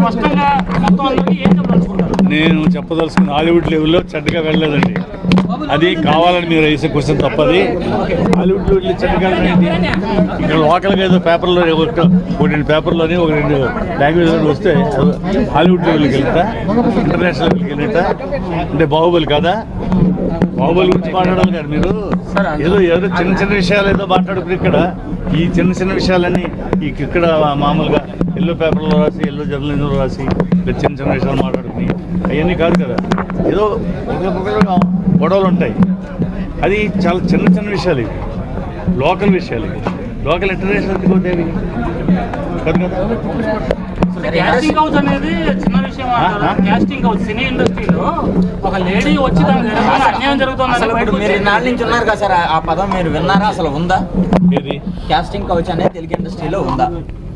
స్పష్టంగా మొత్తం అందరికీ ఏం చెప్పదలుచుకుంటారు నేను చెప్పదలుచుకున్న హాలీవుడ్ లెవెల్లో చెడ్డగా వెళ్ళలేదండి అది కావాలని మీరు వేసే క్వశ్చన్ తప్పది హాలీవుడ్ లెవెల్లో చెడ్డగా వెళ్ళేది ఇక్కడ లోకల్గా ఏదో పేపర్లో ఒక ఒక రెండు పేపర్లోని ఒక రెండు లాంగ్వేజ్లో వస్తే అది హాలీవుడ్ లెవెల్కి వెళ్తా ఇంటర్నేషనల్ లెవెల్కి వెళ్తా అంటే బాహుబలి కదా బాహుబలి గురించి మాట్లాడాలి కదా మీరు ఏదో ఏదో చిన్న చిన్న విషయాలు ఏదో మాట్లాడుకుని ఇక్కడ ఈ చిన్న చిన్న విషయాలన్నీ ఈ ఇక్కడ మామూలుగా ఎల్లో పేపర్లో రాసి ఎల్లో జర్నలిజంలో రాసి ఇలా చిన్న చిన్న విషయాలు మాట్లాడుకుని అవన్నీ కాదు కదా ఏదో ఒకరికొకరు గొడవలు ఉంటాయి అది చాలా చిన్న చిన్న విషయాలు ఇవి లోకల్ విషయాలు ఇవి లోకల్ ఇంటర్నేషనల్ పోతేవి కాదు కదా క్యాస్టింగ్ హౌస్ అనేది చిన్న విషయం అంటారు ఆ? క్యాస్టింగ్ హౌస్ సినీ ఇండస్ట్రీలో ఒక లేడీ వచ్చి దాని జరగకుండా అన్యాయం జరుగుతుంది అసలు ఇప్పుడు మీరు ఇన్నాళ్ళ నుంచి ఉన్నారు కదా సార్ ఆ- ఆ పదం మీరు విన్నారా అసలు ఉందా ఏది కాస్టింగ్ కౌచ్ అనేది తెలుగు ఇండస్ట్రీలో ఉందా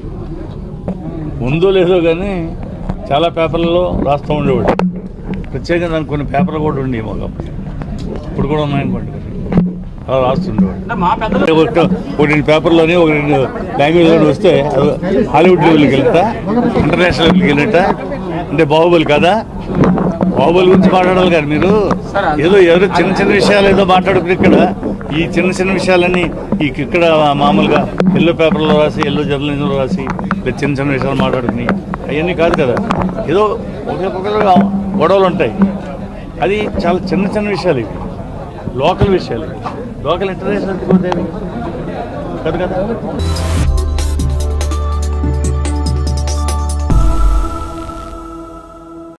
ఉందో లేదో కానీ చాలా పేపర్లలో రాస్తూ ఉండేవాడు ప్రత్యేకంగా దానికి కొన్ని పేపర్లు కూడా ఉండేవి మాకు ఇప్పుడు కూడా ఉన్నాయనుకోండి అలా రాస్తుండేవాడు అంటే మా పెద్దలు ఒక ఒక రెండు పేపర్లోని ఒక రెండు లాంగ్వేజ్లో వస్తే అది హాలీవుడ్ లెవెల్కి వెళ్తా ఇంటర్నేషనల్ లెవెల్కి వెళ్ళట అంటే బాహుబలి కదా బాహుబలి గురించి మాట్లాడాలి కానీ మీరు ఏదో ఏదో చిన్న చిన్న విషయాలు ఏదో మాట్లాడుకుని ఇక్కడ ఈ చిన్న చిన్న విషయాలన్నీ ఈ ఇక్కడ మామూలుగా ఎల్లో పేపర్లో రాసి ఎల్లో జర్నలిజంలో రాసి ఇలా చిన్న చిన్న విషయాలు మాట్లాడుకుని అవన్నీ కాదు కదా ఏదో ఒకరికొకరు గొడవలు ఉంటాయి అది చాలా చిన్న చిన్న విషయాలు ఇవి లోకల్ విషయాలు లోకల్ ఇంటర్నేషనల్ పోతే కాదు కదా